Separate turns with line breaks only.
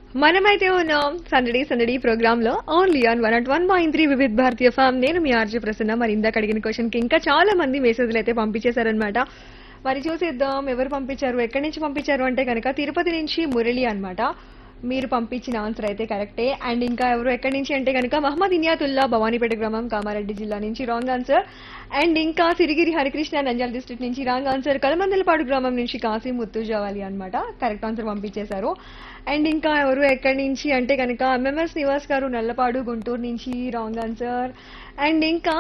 మనమైతే ఉన్నాం సందడి సందడి ప్రోగ్రామ్ లో only on one at one point three Vividh Bharati FM నేను మీ ఆర్జీ ప్రసన్న మరి ఇందాక అడిగిన క్వశ్చన్ కి ఇంకా చాలా మంది మెసేజ్లు అయితే పంపించేశారనమాట మరి చూసేద్దాం ఎవరు పంపించారు ఎక్కడి నుంచి పంపించారు అంటే కనుక తిరుపతి నుంచి మురళి అన్నమాట మీరు పంపించిన ఆన్సర్ అయితే కరెక్టే అండ్ ఇంకా ఎవరు ఎక్కడి నుంచి అంటే కనుక మహమ్మద్ ఇనియాతుల్లా భవానీపేట గ్రామం కామారెడ్డి జిల్లా నుంచి రాంగ్ ఆన్సర్ అండ్ ఇంకా సిరిగిరి హరికృష్ణ నంజాల్ డిస్ట్రిక్ట్ నుంచి రాంగ్ ఆన్సర్ కలమందలపాడు గ్రామం నుంచి కాశీ ముత్తు జవాలి అనమాట కరెక్ట్ ఆన్సర్ పంపించేశారు అండ్ ఇంకా ఎవరు ఎక్కడి నుంచి అంటే కనుక ఎంఎంఎస్ నివాస్ గారు నల్లపాడు గుంటూరు నుంచి రాంగ్ ఆన్సర్ అండ్ ఇంకా